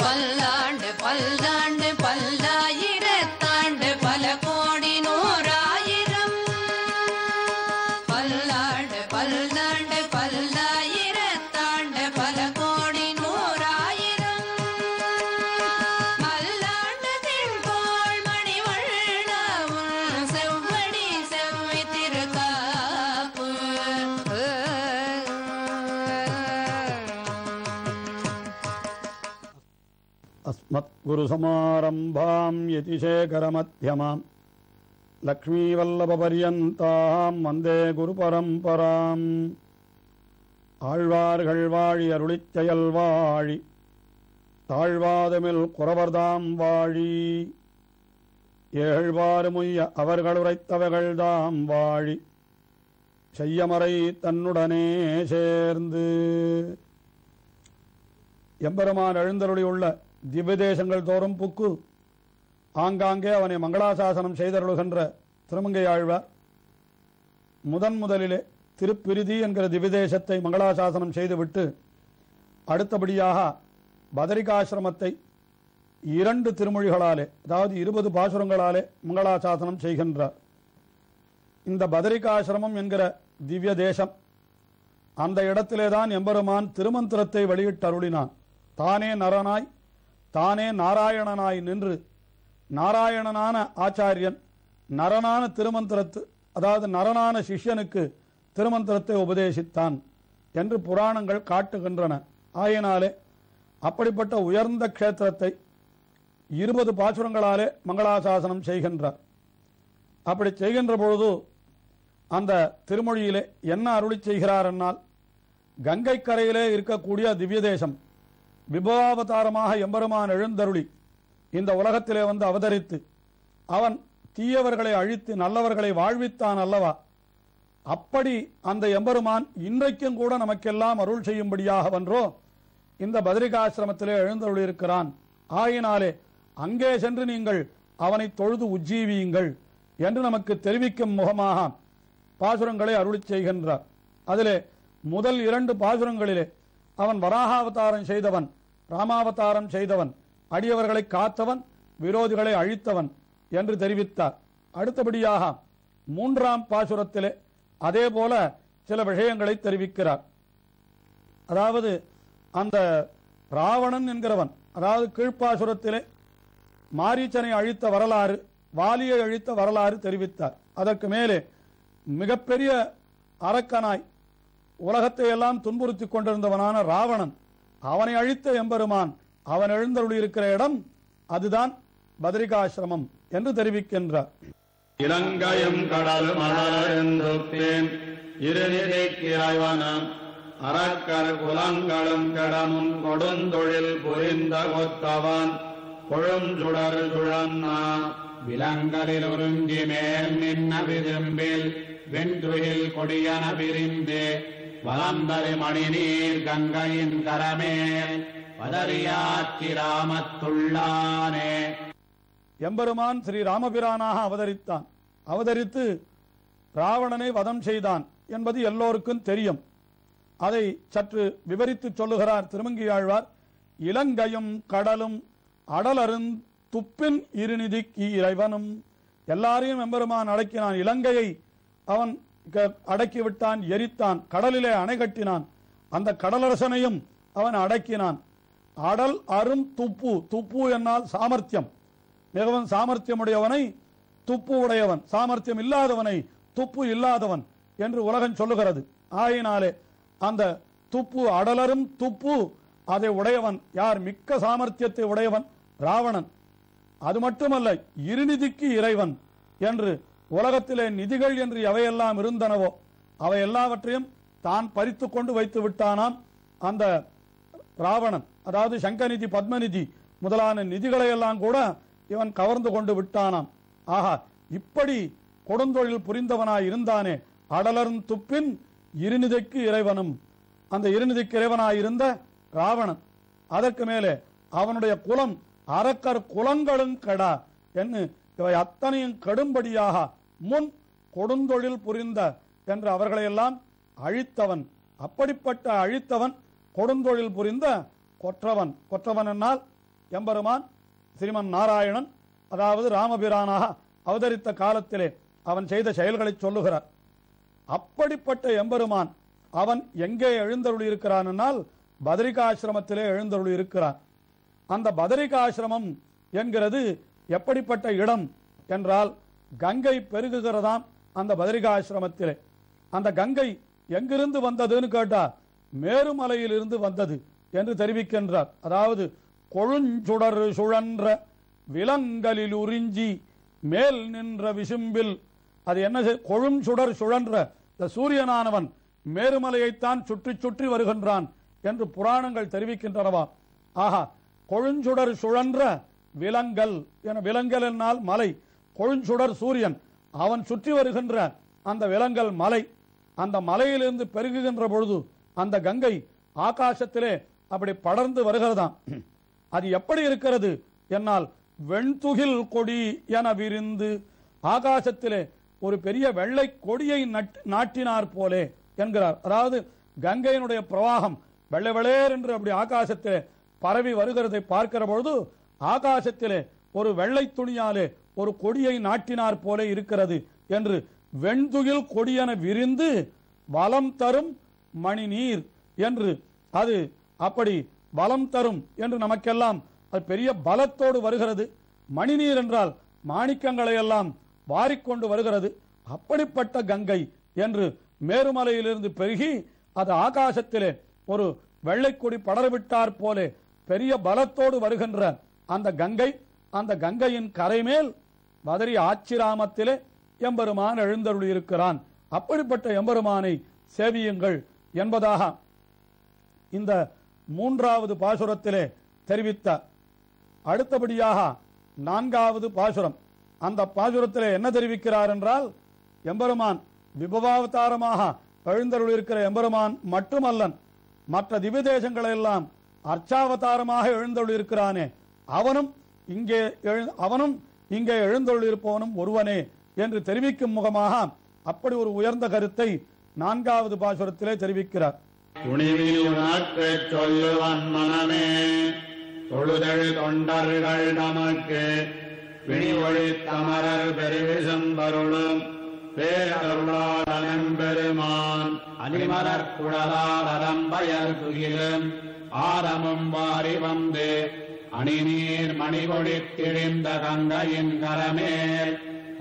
பல்லாண்டு பல்லாண்டு பல்லாயிரத்தாண்டு பல கோடி நூறாயிரம் பல்லாண்டு பல்லாண்டு பல்லாயிரத்தாண்டு பல கோடி நூறாயிரம் மல்லாண்டு தின்கோள் மணிவண்ணவும் செவ்வடி செவ்வி திருக்காப்பு अस्मत्गुरुसमारम्भाम् यतिशेखरमध्यमाम् லக்ஷ்மீவல்லபபரியந்தாம் வந்தே குருபரம்பராம் ஆழ்வார்கள் வாழி அருளிச் செயல் வாழி தாழ்வாதமில் குறவர்தாம் வாழி ஏழ்வாறுமுய்ய அவர்கள் உரைத்தவர்கள்தாம் வாழி செய்யமறை தன்னுடனே சேர்ந்து எம்பெருமான் எழுந்தருளியுள்ள திவ்யதேசங்கள் தோறும் புக்கு ஆங்காங்கே அவனை மங்களாசாசனம் செய்தருளுகின்ற திருமங்கை ஆழ்வார் முதன் முதலிலே திருப்பிரிதி என்கிற திவ்யதேசத்தை மங்களாசாசனம் செய்துவிட்டு அடுத்தபடியாக பதரிகாசிரமத்தை இரண்டு திருமொழிகளாலே அதாவது இருபது பாசுரங்களாலே மங்களாசாசனம் செய்கின்றார் இந்த பதரிகாசிரமம் என்கிற திவ்ய தேசம் அந்த இடத்திலேதான் எம்பெருமான் திருமந்திரத்தை வெளியிட்டருளினான் தானே நரனாய் தானே நாராயணனாய் நின்று நாராயணனான ஆச்சாரியன் நரனான திருமந்திரத்து அதாவது நரனான சிஷ்யனுக்கு திருமந்திரத்தை உபதேசித்தான் என்று புராணங்கள் காட்டுகின்றன ஆயினாலே அப்படிப்பட்ட உயர்ந்த க்ஷேத்திரத்தை இருபது பாசுரங்களாலே மங்களாசாசனம் செய்கின்றார் அப்படி செய்கின்ற பொழுது அந்த திருமொழியிலே என்ன அருளி செய்கிறார் என்னால் கங்கை கரையிலே இருக்கக்கூடிய திவ்ய தேசம் விபவாவதாரமாக எம்பெருமான் எழுந்தருளி இந்த உலகத்திலே வந்து அவதரித்து அவன் தீயவர்களை அழித்து நல்லவர்களை வாழ்வித்தான் அல்லவா அப்படி அந்த எம்பெருமான் இன்றைக்கும் கூட நமக்கெல்லாம் அருள் செய்யும்படியாக வென்றோ இந்த பத்ரிகாசிரமத்திலே எழுந்தருளியிருக்கிறான் ஆயினாலே அங்கே சென்று நீங்கள் அவனை தொழுது உஜ்ஜீவியுங்கள் என்று நமக்கு தெரிவிக்கும் முகமாக பாசுரங்களை அருளிச் செய்கின்றார் அதிலே முதல் இரண்டு பாசுரங்களிலே அவன் வராகாவதாரம் செய்தவன் ராமாவதாரம் செய்தவன் அடியவர்களை காத்தவன் விரோதிகளை அழித்தவன் என்று தெரிவித்தார் அடுத்தபடியாக மூன்றாம் பாசுரத்திலே அதே போல சில விஷயங்களை தெரிவிக்கிறார் அதாவது அந்த ராவணன் என்கிறவன் அதாவது கீழ்ப்பாசுரத்திலே மாரீச்சனை அழித்த வரலாறு வாலியை அழித்த வரலாறு தெரிவித்தார் அதற்கு மேலே மிகப்பெரிய அரக்கனாய் உலகத்தை எல்லாம் துன்புறுத்தி கொண்டிருந்தவனான ராவணன் அவனை அழித்த எம்பெருமான் அவன் எழுந்தருளியிருக்கிற இடம் அதுதான் பத்ரிகாசிரமம் என்று தெரிவிக்கின்றார் இலங்கையும் கடலும் அலர்ந்தொத்தேன் இருநிலைக்கு ஆய்வனம் அறக்கர் குலங்களும் கடமும் கொடுந்தொழில் புரிந்த கொத்தவன் கொழுஞ்சுடர் சுழன்னா விலங்கலில் ஒருங்கி மேல் நின்ன விரும்பில் வென்றுயில் கொடியன விரிந்து வலம்பரி மணிநீர் கங்கையின் கரமேல் பதறியாச்சி ராமத்துள்ளானே எம்பெருமான் ஸ்ரீ ராமபிரானாக அவதரித்தான் அவதரித்து ராவணனை வதம் செய்தான் என்பது எல்லோருக்கும் தெரியும் அதை சற்று விவரித்துச் சொல்லுகிறார் திருமங்கியாழ்வார் இலங்கையும் கடலும் அடலருந் துப்பின் இருநிதிக்கு இறைவனும் எல்லாரையும் எம்பெருமான் அடக்கினான் இலங்கையை அவன் க- அடக்கி விட்டான் எரித்தான் கடலிலே அணை கட்டினான் அந்த கடலரசனையும் அவன் அடக்கினான் அடல் அரும் துப்பு துப்பு என்னால் சாமர்த்தியம் மிகவும் சாமர்த்தியமுடையவனை துப்பு உடையவன் சாமர்த்தியம் இல்லாதவனை துப்பு இல்லாதவன் என்று உலகம் சொல்லுகிறது ஆயினாலே அந்த துப்பு அடலரும் துப்பு அதை உடையவன் யார் மிக்க சாமர்த்தியத்தை உடையவன் ராவணன் அது மட்டுமல்ல இருநிதிக்கு இறைவன் என்று உலகத்திலே நிதிகள் என்று எவையெல்லாம் இருந்தனவோ அவை எல்லாவற்றையும் தான் பறித்து கொண்டு வைத்து விட்டானாம் அந்த ராவணன் அதாவது சங்கநிதி பத்மநிதி முதலான நிதிகளை எல்லாம் கூட இவன் கவர்ந்து கொண்டு விட்டானாம் ஆஹா இப்படி கொடுந்தொழில் புரிந்தவனாய் இருந்தானே அடலரும் துப்பின் இருநிதிக்கு இறைவனும் அந்த இருநிதிக்கு இறைவனாய் இருந்த ராவணன் அதற்கு மேலே அவனுடைய குலம் அரக்கர் குலங்களும் கெடா என்று இவை அத்தனையும் கடும்படியாக முன் கொடுந்தொழில் புரிந்த என்று அவர்களையெல்லாம் அழித்தவன் அப்படிப்பட்ட அழித்தவன் கொடுந்தொழில் புரிந்த கொற்றவன் கொற்றவன் என்னால் எம்பெருமான் ஸ்ரீமன் நாராயணன் அதாவது ராமபிரானாக அவதரித்த காலத்திலே அவன் செய்த செயல்களை சொல்லுகிறார் அப்படிப்பட்ட எம்பெருமான் அவன் எங்கே எழுந்தருளி இருக்கிறான் என்னால் பதரிகாசிரமத்திலே எழுந்தருளி இருக்கிறான் அந்த பதரிகாசிரமம் என்கிறது எப்படிப்பட்ட இடம் என்றால் கங்கை பெருகுகிறதாம் அந்த பதரிகாசிரமத்திலே அந்த கங்கை எங்கிருந்து வந்ததுன்னு கேட்டா மேருமலையிலிருந்து வந்தது என்று தெரிவிக்கின்றார் அதாவது கொழுஞ்சுடர் சுழன்ற விலங்கலில் உறிஞ்சி மேல் நின்ற விசும்பில் அது என்ன செய்- கொழும் சுடர் சுழன்ற இந்த சூரியனானவன் மேருமலையைத்தான் சுற்றி சுற்றி வருகின்றான் என்று புராணங்கள் தெரிவிக்கின்றனவா ஆஹா கொழுஞ்சுடர் சுழன்ற விலங்கல் என விலங்கல் என்னால் மலை கொழுஞ்சுடர் சூரியன் அவன் சுற்றி வருகின்ற அந்த விலங்கல் மலை அந்த மலையிலிருந்து பெருகுகின்ற பொழுது அந்த கங்கை ஆகாசத்திலே அப்படி படர்ந்து வருகிறதாம் அது எப்படி இருக்கிறது என்னால் வெண்துகில் கொடி என விரிந்து ஆகாசத்திலே ஒரு பெரிய வெள்ளை கொடியை நட்- நாட்டினார் போலே என்கிறார் அதாவது கங்கையினுடைய பிரவாகம் வெள்ளை வெளேர் என்று அப்படி ஆகாசத்திலே பரவி வருகிறதை பார்க்கிற பொழுது ஆகாசத்திலே ஒரு வெள்ளை துணியாலே ஒரு கொடியை நாட்டினார் போல இருக்கிறது என்று வெண்துகில் கொடியென விரிந்து வலம் தரும் மணிநீர் என்று அது அப்படி வலம் தரும் என்று நமக்கெல்லாம் அது பெரிய பலத்தோடு வருகிறது மணிநீர் என்றால் மாணிக்கங்களை எல்லாம் வாரிக்கொண்டு வருகிறது அப்படிப்பட்ட கங்கை என்று மேருமலையிலிருந்து பெருகி அது ஆகாசத்திலே ஒரு வெள்ளைக்கொடி படரவிட்டார் போலே பெரிய பலத்தோடு வருகின்ற அந்த கங்கை அந்த கங்கையின் கரைமேல் வதரி ஆச்சிராமத்திலே எம்பெருமான் எழுந்தருளி இருக்கிறான் அப்படிப்பட்ட எம்பெருமானை சேவியுங்கள் என்பதாக இந்த மூன்றாவது பாசுரத்திலே தெரிவித்தார் அடுத்தபடியாக நான்காவது பாசுரம் அந்த பாசுரத்திலே என்ன தெரிவிக்கிறார் என்றால் எம்பெருமான் விபவாவதாரமாக எழுந்தருள் இருக்கிற எம்பெருமான் மட்டுமல்லன் மற்ற திவ்ய தேசங்களெல்லாம் அர்ச்சாவதாரமாக எழுந்தருள் இருக்கிறானே அவனும் இங்கே எழு- அவனும் இங்கே எழுந்தருள் இருப்பவனும் ஒருவனே என்று தெரிவிக்கும் முகமாக அப்படி ஒரு உயர்ந்த கருத்தை நான்காவது பாசுரத்திலே தெரிவிக்கிறார் துணிவில் உனக்குச் சொல்லுவன் மனமே தொழுதழு தொண்டர்கள் நமக்கு பிணி ஒழித்தமரர் பெருவிசம்பருளும் பேரருளாளன் பெருமான் அலிமலர் குழலால் அலம்பயர் துகிலும் ஆரமும் வாரி வந்து அணிநீர் மணிகொடித் திழிந்த கங்கையின் கரமேல்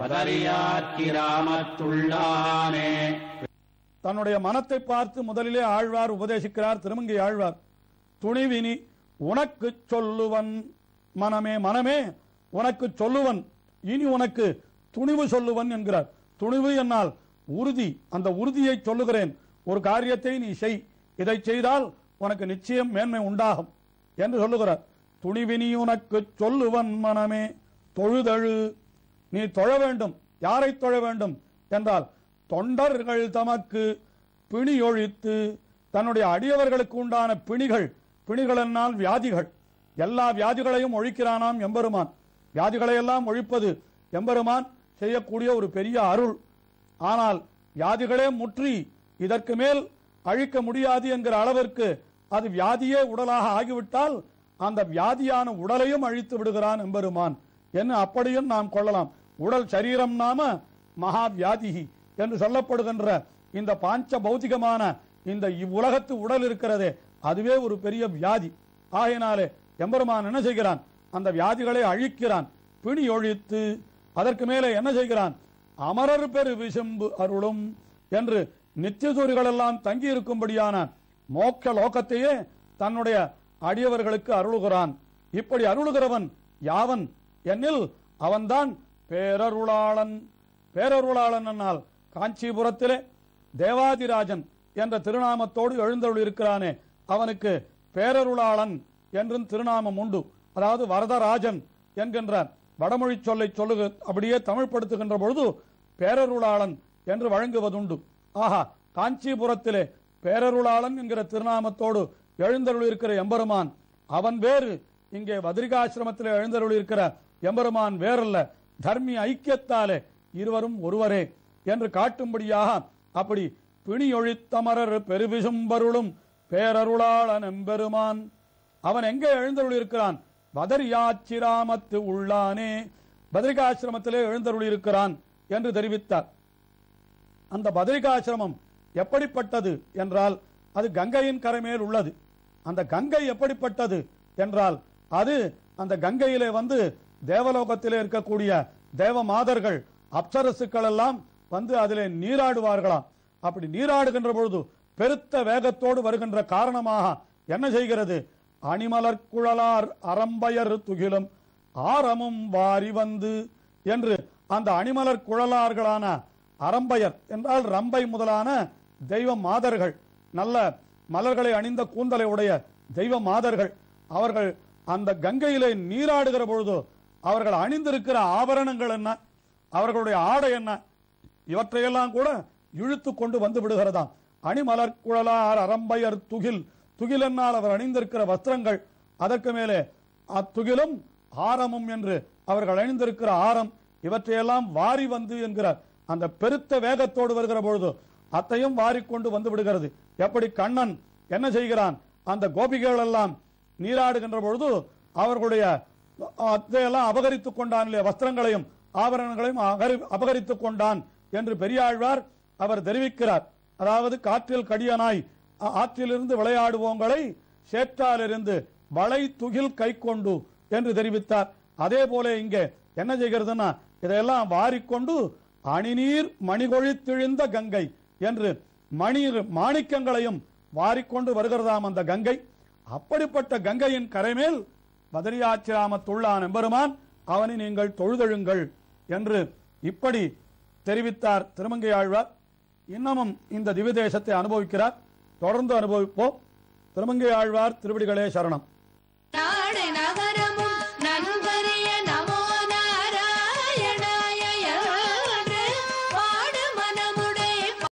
பதறியாக்கிராமத்துள்ளானே தன்னுடைய மனத்தை பார்த்து முதலிலே ஆழ்வார் உபதேசிக்கிறார் திருமங்கை ஆழ்வார் துணிவினி உனக்கு சொல்லுவன் மனமே மனமே உனக்கு சொல்லுவன் இனி உனக்கு துணிவு சொல்லுவன் என்கிறார் துணிவு என்னால் உறுதி அந்த உறுதியை சொல்லுகிறேன் ஒரு காரியத்தை நீ செய் இதை செய்தால் உனக்கு நிச்சயம் மேன்மை உண்டாகும் என்று சொல்லுகிறார் துணிவினி உனக்கு சொல்லுவன் மனமே தொழுதழு நீ தொழ வேண்டும் யாரை தொழ வேண்டும் என்றால் தொண்டர்கள் தமக்கு பிணியொழித்து தன்னுடைய அடியவர்களுக்கு உண்டான பிணிகள் பிணிகள் என்னால் வியாதிகள் எல்லா வியாதிகளையும் ஒழிக்கிறானாம் எம்பெருமான் வியாதிகளை எல்லாம் ஒழிப்பது எம்பெருமான் செய்யக்கூடிய ஒரு பெரிய அருள் ஆனால் வியாதிகளே முற்றி இதற்கு மேல் அழிக்க முடியாது என்கிற அளவிற்கு அது வியாதியே உடலாக ஆகிவிட்டால் அந்த வியாதியான உடலையும் அழித்து விடுகிறான் எம்பெருமான் என்று அப்படியும் நாம் கொள்ளலாம் உடல் சரீரம் நாம மகா வியாதிகி என்று சொல்லப்படுகின்ற இந்த பாஞ்ச பௌதிகமான இந்த இவ்வுலகத்து உடல் இருக்கிறதே அதுவே ஒரு பெரிய வியாதி ஆகையினாலே எம்பெருமான் என்ன செய்கிறான் அந்த வியாதிகளை அழிக்கிறான் பிணி ஒழித்து அதற்கு மேலே என்ன செய்கிறான் அமரர் பெரு விசும்பு அருளும் என்று நித்தியசூரிகள் எல்லாம் தங்கி இருக்கும்படியான மோட்ச லோகத்தையே தன்னுடைய அடியவர்களுக்கு அருளுகிறான் இப்படி அருளுகிறவன் யாவன் என்னில் அவன்தான் பேரருளாளன் பேரருளாளன் என்னால் காஞ்சிபுரத்திலே தேவாதிராஜன் என்ற திருநாமத்தோடு எழுந்தருள் இருக்கிறானே அவனுக்கு பேரருளாளன் என்றும் திருநாமம் உண்டு அதாவது வரதராஜன் என்கின்ற வடமொழி சொல்லை சொல்லுக அப்படியே தமிழ்படுத்துகின்ற பொழுது பேரருளாளன் என்று வழங்குவதுண்டு ஆஹா காஞ்சிபுரத்திலே பேரருளாளன் என்கிற திருநாமத்தோடு எழுந்தருள் இருக்கிற எம்பெருமான் அவன் வேறு இங்கே வதிரிகாசிரமத்திலே எழுந்தருள் இருக்கிற எம்பெருமான் வேறல்ல தர்மி ஐக்கியத்தாலே இருவரும் ஒருவரே என்று காட்டும்படியாக அப்படி பிணியொழித்தமரர் பெருவிசும்பருளும் பேரருளாளன் எம்பெருமான் அவன் எங்கே எழுந்தருள் இருக்கிறான் பதரியாச்சிராமத்து உள்ளானே பதரிகாசிரமத்திலே எழுந்தருளியிருக்கிறான் என்று தெரிவித்தார் அந்த பதரிகாசிரமம் எப்படிப்பட்டது என்றால் அது கங்கையின் கரைமேல் உள்ளது அந்த கங்கை எப்படிப்பட்டது என்றால் அது அந்த கங்கையிலே வந்து தேவலோகத்திலே இருக்கக்கூடிய தேவ மாதர்கள் அப்சரசுக்கள் எல்லாம் வந்து அதிலே நீராடுவார்களாம் அப்படி நீராடுகின்ற பொழுது பெருத்த வேகத்தோடு வருகின்ற காரணமாக என்ன செய்கிறது அணிமலர் குழலார் அரம்பயர் துகிலும் ஆரமும் வாரி வந்து என்று அந்த அணிமலர் குழலார்களான அரம்பயர் என்றால் ரம்பை முதலான தெய்வ மாதர்கள் நல்ல மலர்களை அணிந்த கூந்தலை உடைய தெய்வ மாதர்கள் அவர்கள் அந்த கங்கையிலே நீராடுகிற பொழுது அவர்கள் அணிந்திருக்கிற ஆபரணங்கள் என்ன அவர்களுடைய ஆடை என்ன இவற்றையெல்லாம் கூட இழுத்து கொண்டு வந்து விடுகிறதாம் அணிமலர் குழலார் அரம்பையர் துகில் துகில் என்னால் அவர் அணிந்திருக்கிற வஸ்திரங்கள் அதற்கு மேலே அத்துகிலும் ஆரமும் என்று அவர்கள் அணிந்திருக்கிற ஆரம் இவற்றையெல்லாம் வாரி வந்து என்கிற அந்த பெருத்த வேகத்தோடு வருகிற பொழுது அத்தையும் வாரிக்கொண்டு வந்து விடுகிறது எப்படி கண்ணன் என்ன செய்கிறான் அந்த கோபிகள் எல்லாம் நீராடுகின்ற பொழுது அவர்களுடைய அதையெல்லாம் அபகரித்துக் கொண்டான் இல்லையா வஸ்திரங்களையும் ஆபரணங்களையும் அகரி- அபகரித்துக் கொண்டான் என்று பெரியாழ்வார் அவர் தெரிவிக்கிறார் அதாவது காற்றில் கடியனாய் ஆ- ஆற்றிலிருந்து விளையாடுவோங்களை சேற்றாலிருந்து வளை துகில் கை கொண்டு என்று தெரிவித்தார் அதே போல இங்கே என்ன செய்கிறதுன்னா இதையெல்லாம் வாரிக்கொண்டு அணிநீர் மணிகொழித்திழிந்த கங்கை என்று மணி மாணிக்கங்களையும் வாரிக்கொண்டு வருகிறதாம் அந்த கங்கை அப்படிப்பட்ட கங்கையின் கரைமேல் பதரியாச்சிராமத்துள்ளான் எம்பெருமான் அவனை நீங்கள் தொழுதெழுங்கள் என்று இப்படி தெரிவித்தார் திருமங்கை ஆழ்வார் இன்னமும் இந்த திவ்யதேசத்தை அனுபவிக்கிறார் தொடர்ந்து அனுபவிப்போம் திருமங்கை ஆழ்வார் திருவடிகளே சரணம் நாடு நகரமும்